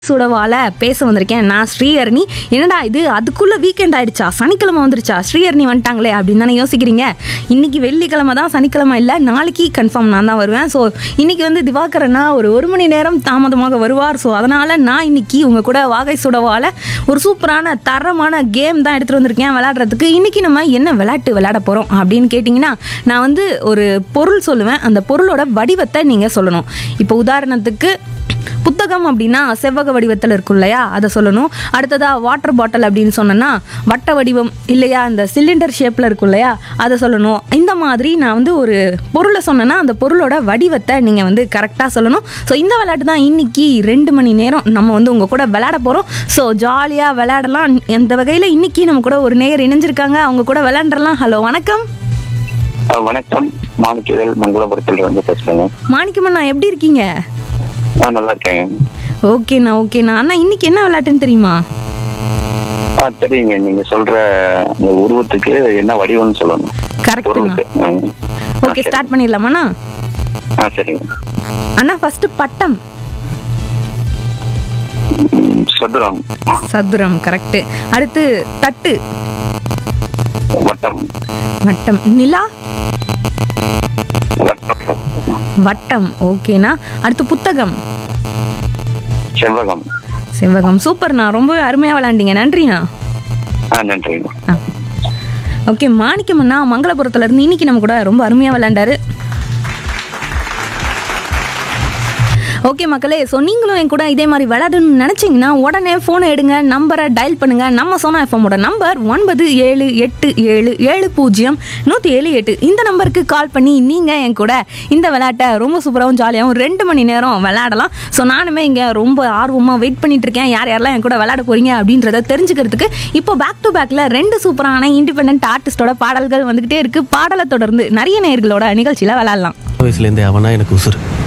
சுடவால பேச வந்திருக்கேன் நான் ஸ்ரீஹரணி என்னடா இது அதுக்குள்ள வீக்கெண்ட் ஆயிடுச்சா சனிக்கிழமை வந்துருச்சா ஸ்ரீஹரணி வந்துட்டாங்களே அப்படின்னு தானே யோசிக்கிறீங்க இன்னைக்கு வெள்ளிக்கிழமை தான் சனிக்கிழமை இல்லை நாளைக்கு கன்ஃபார்ம் நான் தான் வருவேன் ஸோ இன்னைக்கு வந்து திவாகரனா ஒரு ஒரு மணி நேரம் தாமதமாக வருவார் ஸோ அதனால நான் இன்னைக்கு உங்க கூட வாகை சுடவால ஒரு சூப்பரான தரமான கேம் தான் எடுத்துட்டு வந்திருக்கேன் விளையாடுறதுக்கு இன்னைக்கு நம்ம என்ன விளையாட்டு விளையாட போறோம் அப்படின்னு கேட்டிங்கன்னா நான் வந்து ஒரு பொருள் சொல்லுவேன் அந்த பொருளோட வடிவத்தை நீங்க சொல்லணும் இப்போ உதாரணத்துக்கு புத்தகம் அப்படின்னா செவ்வக வடிவத்தில் இருக்கும் இல்லையா அதை சொல்லணும் அடுத்ததா வாட்டர் பாட்டில் அப்படின்னு சொன்னேன்னா வட்ட வடிவம் இல்லையா அந்த சிலிண்டர் ஷேப்பில் இருக்கும் இல்லையா அதை சொல்லணும் இந்த மாதிரி நான் வந்து ஒரு பொருளை சொன்னேன்னா அந்த பொருளோட வடிவத்தை நீங்கள் வந்து கரெக்டாக சொல்லணும் ஸோ இந்த விளையாட்டு தான் இன்னைக்கு ரெண்டு மணி நேரம் நம்ம வந்து உங்கள் கூட விளையாட போகிறோம் ஸோ ஜாலியாக விளையாடலாம் எந்த வகையில் இன்னைக்கு நம்ம கூட ஒரு நேயர் இணைஞ்சிருக்காங்க அவங்க கூட விளையாண்டுறலாம் ஹலோ வணக்கம் அஹ் வணக்கம் மாணிக்கவேல் மங்களபுரத்துல இருந்து பேசுறேங்க மாணிக்கம்மண்ணா எப்படி இருக்கீங்க நான் நல்லா இருக்கேன் ஓகேண்ணா ஓகேண்ணா அண்ணா இன்னைக்கு என்ன விளையாட்டுன்னு தெரியுமா ஆ தெரியுங்க நீங்க சொல்ற அந்த உருவத்துக்கு என்ன வடிவம்னு சொல்லணும் கரெக்டுண்ணா பொருளுக்கு ம். ஆ, ஓகே சரி. ஸ்டார்ட் பண்ணிடலாமாண்ணா ஆ சரிங்க அண்ணா ஃபர்ஸ்ட் பட்டம் ம், சதுரம் சதுரம் கரெக்ட் அடுத்து தட்டு வட்டம் வட்டம் நிலா வட்டம் வட்டம் ஓகேண்ணா அடுத்து புத்தகம் செவ்வகம் செவ்வகம் சூப்பர்ண்ணா ரொம்பவே அருமையாக விளையாண்டீங்க நன்றிண்ணா ஆ நன்றிங்க ஆ ஓகே மாணிக்கம்ண்ணா மங்களபுரத்துல இருந்து இன்னைக்கு நம்ம கூட ரொம்ப அருமையாக விளையாண்டாரு ஓகே மக்களே ஸோ நீங்களும் என் கூட இதே மாதிரி விளையாடணும்னு நினச்சிங்கன்னா உடனே ஃபோனை எடுங்க நம்பரை டயல் பண்ணுங்க நம்ம சோனா எஃப்எம்மோட நம்பர் ஒன்பது ஏழு எட்டு ஏழு ஏழு பூஜ்ஜியம் நூற்றி ஏழு எட்டு இந்த நம்பருக்கு கால் பண்ணி நீங்கள் என் கூட இந்த விளையாட்டை ரொம்ப சூப்பராகவும் ஜாலியாகவும் ரெண்டு மணி நேரம் விளையாடலாம் ஸோ நானுமே இங்கே ரொம்ப ஆர்வமாக வெயிட் பண்ணிட்டு இருக்கேன் யார் யாரெல்லாம் என் கூட விளையாட போறீங்க அப்படின்றத தெரிஞ்சுக்கிறதுக்கு இப்போ பேக் டு பேக்கில் ரெண்டு சூப்பரான இண்டிபெண்ட் ஆர்டிஸ்டோட பாடல்கள் வந்துகிட்டே இருக்கு பாடலை தொடர்ந்து நிறைய நேயர்களோட நிகழ்ச்சியில் விளையாடலாம் வயசுலேருந்தே அவனா எனக்கு உசுறு